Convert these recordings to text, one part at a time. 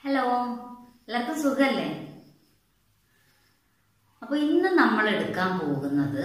Hello എല്ലാവർക്കും സുഖല്ലേ അപ്പൊ ഇന്ന് നമ്മൾ എടുക്കാൻ പോകുന്നത്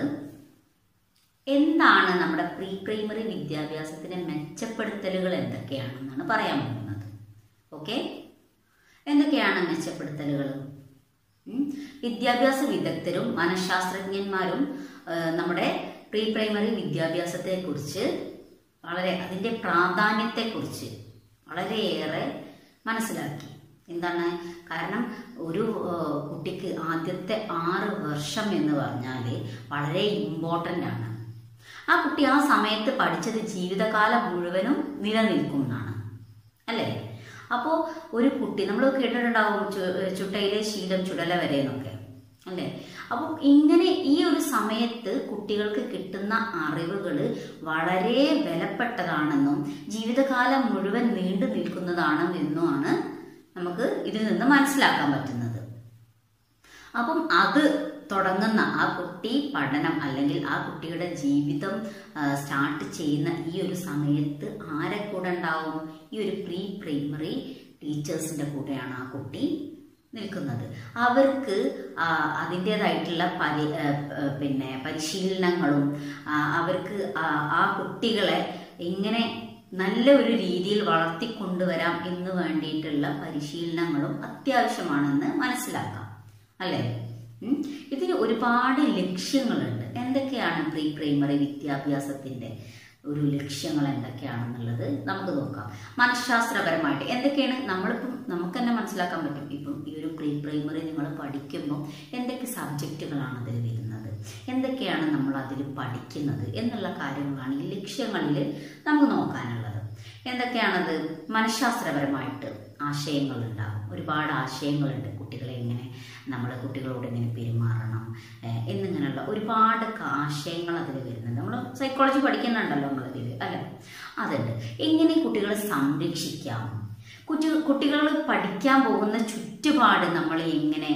എന്താണ് നമ്മുടെ പ്രീ പ്രൈമറി വിദ്യാഭ്യാസത്തിന്റെ മെച്ചപ്പെടുത്തലുകൾ എന്തൊക്കെയാണെന്നാണ് പറയാൻ പോകുന്നത് ഓക്കെ എന്തൊക്കെയാണ് മെച്ചപ്പെടുത്തലുകൾ ഉം? വിദ്യാഭ്യാസ വിദഗ്ധരും മനഃശാസ്ത്രജ്ഞന്മാരും ആ, നമ്മുടെ പ്രീ പ്രൈമറി വിദ്യാഭ്യാസത്തെ കുറിച്ച് വളരെ അതിൻ്റെ പ്രാധാന്യത്തെക്കുറിച്ച് വളരെയേറെ മനസ്സിലാക്കി എന്താണ് കാരണം ഒരു ആ, കുട്ടിക്ക് ആദ്യത്തെ ആറ് വർഷം എന്ന് പറഞ്ഞാൽ വളരെ ഇമ്പോർട്ടൻ്റ് ആണ് ആ കുട്ടി ആ സമയത്ത് പഠിച്ചത് ജീവിതകാലം മുഴുവനും നിലനിൽക്കുന്നതാണ് അല്ലേ അപ്പോൾ ഒരു കുട്ടി നമ്മൾ കേട്ടിട്ടുണ്ടാവും ചു- ചുട്ടയിലെ ശീലം ചുടല വരെ എന്നൊക്കെ അല്ലേ അപ്പോൾ ഇങ്ങനെ ഈ ഒരു സമയത്ത് കുട്ടികൾക്ക് കിട്ടുന്ന അറിവുകൾ വളരെ വിലപ്പെട്ടതാണെന്നും ജീവിതകാലം മുഴുവൻ നീണ്ടു നിൽക്കുന്നതാണെന്നുമാണ് നമുക്ക് ഇതിൽ നിന്ന് മനസ്സിലാക്കാൻ പറ്റുന്നത് അപ്പം അത് തുടങ്ങുന്ന ആ കുട്ടി പഠനം അല്ലെങ്കിൽ ആ കുട്ടിയുടെ ജീവിതം സ്റ്റാർട്ട് ചെയ്യുന്ന ഈ ഒരു സമയത്ത് ആരെ കൂടെ ഉണ്ടാവും ഈ ഒരു പ്രീ പ്രൈമറി ടീച്ചേഴ്സിന്റെ കൂടെയാണ് ആ കുട്ടി നിൽക്കുന്നത് അവർക്ക് ആ, അതിൻ്റേതായിട്ടുള്ള പരി ആ, ആ, പിന്നെ പരിശീലനങ്ങളും ആ, അവർക്ക് ആ ആ കുട്ടികളെ എങ്ങനെ നല്ല ഒരു രീതിയിൽ വളർത്തിക്കൊണ്ടുവരാം എന്ന് വേണ്ടിയിട്ടുള്ള പരിശീലനങ്ങളും അത്യാവശ്യമാണെന്ന് മനസ്സിലാക്കാം അല്ലേ ഉം? ഇതിന് ഒരുപാട് ലക്ഷ്യങ്ങളുണ്ട് എന്തൊക്കെയാണ് പ്രീ പ്രൈമറി വിദ്യാഭ്യാസത്തിന്റെ ഒരു ലക്ഷ്യങ്ങൾ എന്തൊക്കെയാണെന്നുള്ളത് നമുക്ക് നോക്കാം മനഃശാസ്ത്രപരമായിട്ട് എന്തൊക്കെയാണ് നമ്മളിപ്പം നമുക്ക് തന്നെ മനസ്സിലാക്കാൻ പറ്റും ഇപ്പം ഈ ഒരു പ്രീ പ്രൈമറി നിങ്ങൾ പഠിക്കുമ്പോൾ എന്തൊക്കെ സബ്ജക്റ്റുകളാണ് അതിൽ വരുന്നത് എന്തൊക്കെയാണ് നമ്മൾ അതിൽ പഠിക്കുന്നത് എന്നുള്ള കാര്യങ്ങളാണ് ഈ ലക്ഷ്യങ്ങളിൽ നമുക്ക് നോക്കാനുള്ളത് എന്തൊക്കെയാണത് മനഃശാസ്ത്രപരമായിട്ട് ആശയങ്ങൾ ഉണ്ടാകും ഒരുപാട് ആശയങ്ങളുണ്ട് കുട്ടികളെ എങ്ങനെ നമ്മൾ കുട്ടികളോട് എങ്ങനെ പെരുമാറണം ഏഹ് എന്നിങ്ങനെയുള്ള ഒരുപാട് ക- ആശയങ്ങൾ അതിൽ വരുന്നുണ്ട് നമ്മൾ സൈക്കോളജി പഠിക്കുന്നുണ്ടല്ലോ നമ്മളതിൽ അല്ലേ അതുണ്ട് എങ്ങനെ കുട്ടികളെ സംരക്ഷിക്കാം കുട്ടി കുട്ടികൾ പഠിക്കാൻ പോകുന്ന ചുറ്റുപാട് നമ്മൾ എങ്ങനെ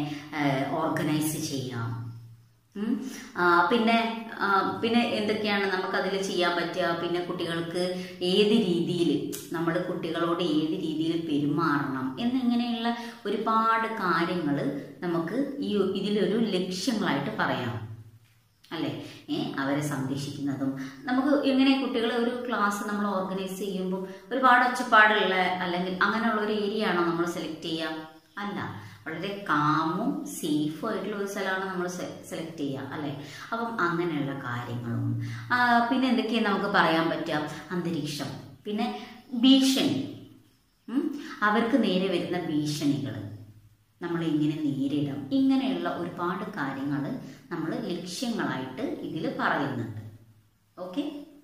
ഓർഗനൈസ് ചെയ്യാം ഉം. ആ, പിന്നെ ആ, പിന്നെ എന്തൊക്കെയാണ് നമുക്കതിൽ ചെയ്യാൻ പറ്റുക പിന്നെ കുട്ടികൾക്ക് ഏത് രീതിയിൽ നമ്മൾ കുട്ടികളോട് ഏത് രീതിയിൽ പെരുമാറണം എന്നിങ്ങനെയുള്ള ഒരുപാട് കാര്യങ്ങൾ നമുക്ക് ഈ ഇതിലൊരു ലക്ഷ്യങ്ങളായിട്ട് പറയാം അല്ലേ ഏ അവരെ സംരക്ഷിക്കുന്നതും നമുക്ക് എങ്ങനെ കുട്ടികളെ ഒരു ക്ലാസ് നമ്മൾ ഓർഗനൈസ് ചെയ്യുമ്പോൾ ഒരുപാട് ഒച്ചപ്പാടുള്ള അല്ലെങ്കിൽ അങ്ങനെയുള്ള ഒരു ഏരിയ ആണോ നമ്മൾ സെലക്ട് ചെയ്യുക അല്ല വളരെ കാമും സേഫും ആയിട്ടുള്ള ഒരു സ്ഥലമാണ് നമ്മൾ സെലക്ട് ചെയ്യുക അല്ലേ അപ്പം അങ്ങനെയുള്ള കാര്യങ്ങളും ആ, പിന്നെ എന്തൊക്കെയാണ് നമുക്ക് പറയാൻ പറ്റുക അന്തരീക്ഷം പിന്നെ ഭീഷണി ഉം? അവർക്ക് നേരെ വരുന്ന ഭീഷണികൾ നമ്മൾ എങ്ങനെ നേരിടാം ഇങ്ങനെയുള്ള ഒരുപാട് കാര്യങ്ങൾ നമ്മൾ ലക്ഷ്യങ്ങളായിട്ട് ഇതിൽ പറയുന്നുണ്ട് ഓക്കെ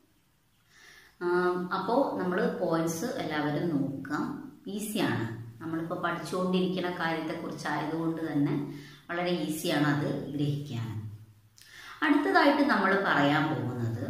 അപ്പോൾ നമ്മൾ പോയിന്റ്സ് എല്ലാവരും നോക്കാം ഈസിയാണ് നമ്മളിപ്പോൾ പഠിച്ചുകൊണ്ടിരിക്കുന്ന കാര്യത്തെക്കുറിച്ച് ആയതുകൊണ്ട് തന്നെ വളരെ ഈസിയാണ് അത് ഗ്രഹിക്കാൻ അടുത്തതായിട്ട് നമ്മൾ പറയാൻ പോകുന്നത്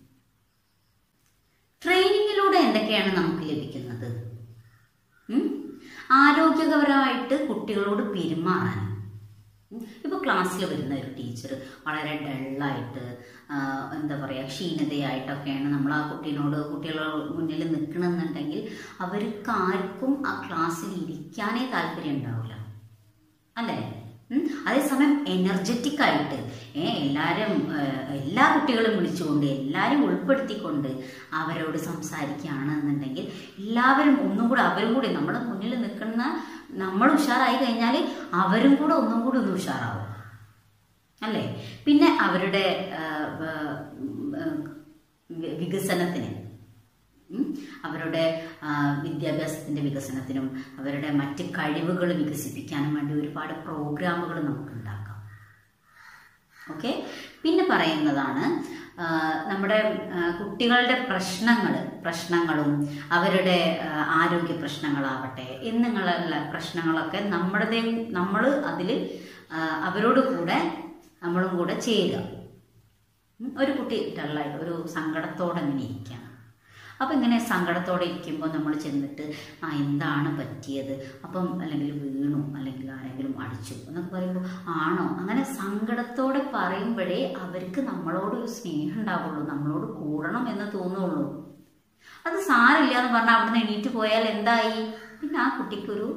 ട്രെയിനിങ്ങിലൂടെ എന്തൊക്കെയാണ് നമുക്ക് ലഭിക്കുന്നത് ഉം? ആരോഗ്യകരമായിട്ട് കുട്ടികളോട് പെരുമാറാൻ ഉം? ഇപ്പൊ ക്ലാസ്സിൽ വരുന്ന ഒരു ടീച്ചർ വളരെ ഡള്ളായിട്ട് എന്താ പറയുക ക്ഷീണതയായിട്ടൊക്കെയാണ് നമ്മൾ ആ കുട്ടീനോട് കുട്ടികളുടെ മുന്നിൽ നിൽക്കണമെന്നുണ്ടെങ്കിൽ അവർക്ക് ആർക്കും ആ ക്ലാസ്സിൽ ഇരിക്കാനേ താല്പര്യം ഉണ്ടാവില്ല അല്ലേ ഉം? അതേസമയം എനർജറ്റിക് ആയിട്ട് ഏ എല്ലാവരും ഏഹ്, എല്ലാ കുട്ടികളും വിളിച്ചുകൊണ്ട് എല്ലാവരും ഉൾപ്പെടുത്തിക്കൊണ്ട് അവരോട് സംസാരിക്കുകയാണെന്നുണ്ടെങ്കിൽ എല്ലാവരും ഒന്നും കൂടെ അവരും കൂടി നമ്മുടെ മുന്നിൽ നിൽക്കുന്ന നമ്മൾ ഉഷാറായി കഴിഞ്ഞാൽ അവരും കൂടെ ഒന്നും കൂടി ഒന്ന് ഉഷാറാവും അല്ലേ പിന്നെ അവരുടെ ഏഹ്, ഏഹ്, ഏഹ്, വി- വികസനത്തിന് ഉം, അവരുടെ ആ, വിദ്യാഭ്യാസത്തിന്റെ വികസനത്തിനും അവരുടെ മറ്റ് കഴിവുകൾ വികസിപ്പിക്കാനും വേണ്ടി ഒരുപാട് പ്രോഗ്രാമുകൾ നമുക്ക് ഉണ്ടാക്കാം ഓക്കെ പിന്നെ പറയുന്നതാണ് ആ, നമ്മുടെ ആ, കുട്ടികളുടെ പ്രശ്നങ്ങൾ പ്രശ്നങ്ങളും അവരുടെ ആ, ആരോഗ്യ പ്രശ്നങ്ങളാവട്ടെ എന്നിങ്ങനെയുള്ള പ്രശ്നങ്ങളൊക്കെ നമ്മുടേതേ നമ്മൾ അതിൽ അവരോട് കൂടെ നമ്മളും കൂടെ ചേരുക ഉം, ഒരു കുട്ടി ഡള്ളായിട്ട് ഒരു സങ്കടത്തോടെ ഇങ്ങനെ ഇരിക്കുകയാണ് അപ്പം ഇങ്ങനെ സങ്കടത്തോടെ ഇരിക്കുമ്പോൾ നമ്മൾ ചെന്നിട്ട് ആ എന്താണ് പറ്റിയത് അപ്പം അല്ലെങ്കിൽ വീണു അല്ലെങ്കിൽ ആരെങ്കിലും അടിച്ചു എന്നൊക്കെ പറയുമ്പോൾ ആണോ അങ്ങനെ സങ്കടത്തോടെ പറയുമ്പോഴേ അവർക്ക് നമ്മളോട് ഒരു സ്നേഹം ഉണ്ടാവുള്ളൂ നമ്മളോട് കൂടണം എന്ന് തോന്നുള്ളൂ അത് സാരില്ല എന്ന് പറഞ്ഞാൽ അവിടുന്ന് എണീറ്റ് പോയാൽ എന്തായി പിന്നെ ആ കുട്ടിക്കൊരു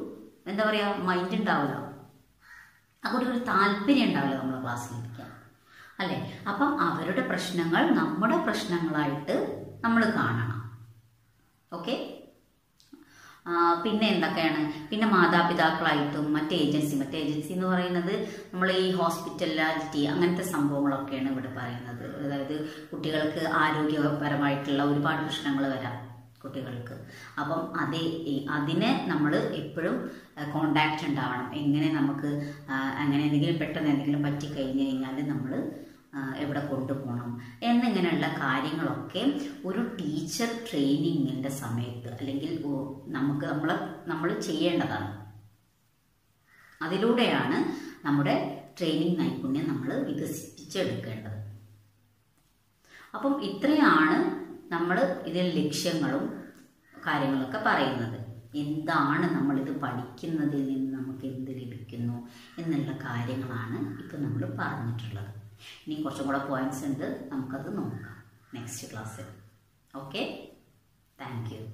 എന്താ പറയുക മൈൻഡ് ഉണ്ടാവില്ല ആ കുട്ടികൾക്ക് താല്പര്യം ഉണ്ടാവില്ല നമ്മളെ ക്ലാസ്സിലിരിക്കാൻ അല്ലേ അപ്പം അവരുടെ പ്രശ്നങ്ങൾ നമ്മുടെ പ്രശ്നങ്ങളായിട്ട് നമ്മൾ കാണണം ഓക്കെ പിന്നെ എന്തൊക്കെയാണ് പിന്നെ മാതാപിതാക്കളായിട്ടും മറ്റ് ഏജൻസി മറ്റ് ഏജൻസി എന്ന് പറയുന്നത് നമ്മൾ ഈ ഹോസ്പിറ്റാലിറ്റി അങ്ങനത്തെ സംഭവങ്ങളൊക്കെയാണ് ഇവിടെ പറയുന്നത് അതായത് കുട്ടികൾക്ക് ആരോഗ്യപരമായിട്ടുള്ള ഒരുപാട് പ്രശ്നങ്ങൾ വരാം കുട്ടികൾക്ക് അപ്പം അതേ ഈ- അതിനെ നമ്മൾ എപ്പോഴും കോണ്ടാക്റ്റ് ഉണ്ടാവണം എങ്ങനെ നമുക്ക് ആ, അങ്ങനെ എന്തെങ്കിലും പെട്ടെന്ന് എന്തെങ്കിലും പറ്റിക്കഴിഞ്ഞ് കഴിഞ്ഞാൽ നമ്മൾ എവിടെ കൊണ്ടുപോകണം എന്നിങ്ങനെയുള്ള കാര്യങ്ങളൊക്കെ ഒരു ടീച്ചർ ട്രെയിനിങ്ങിൻ്റെ സമയത്ത് അല്ലെങ്കിൽ ഓ- നമുക്ക് നമ്മൾ നമ്മൾ ചെയ്യേണ്ടതാണ് അതിലൂടെയാണ് നമ്മുടെ ട്രെയിനിങ് നൈപുണ്യം നമ്മൾ വികസിപ്പിച്ചെടുക്കേണ്ടത് അപ്പം ഇത്രയാണ് നമ്മൾ ഇതിൽ ലക്ഷ്യങ്ങളും കാര്യങ്ങളൊക്കെ പറയുന്നത് എന്താണ് നമ്മളിത് പഠിക്കുന്നതിൽ നിന്ന് നമുക്ക് എന്ത് ലഭിക്കുന്നു എന്നുള്ള കാര്യങ്ങളാണ് ഇപ്പം നമ്മൾ പറഞ്ഞിട്ടുള്ളത് ഇനി കുറച്ചും കൂടെ പോയിന്റ്സ് ഉണ്ട് നമുക്കത് നോക്കാം നെക്സ്റ്റ് ക്ലാസ്സിൽ ഓക്കെ താങ്ക് യു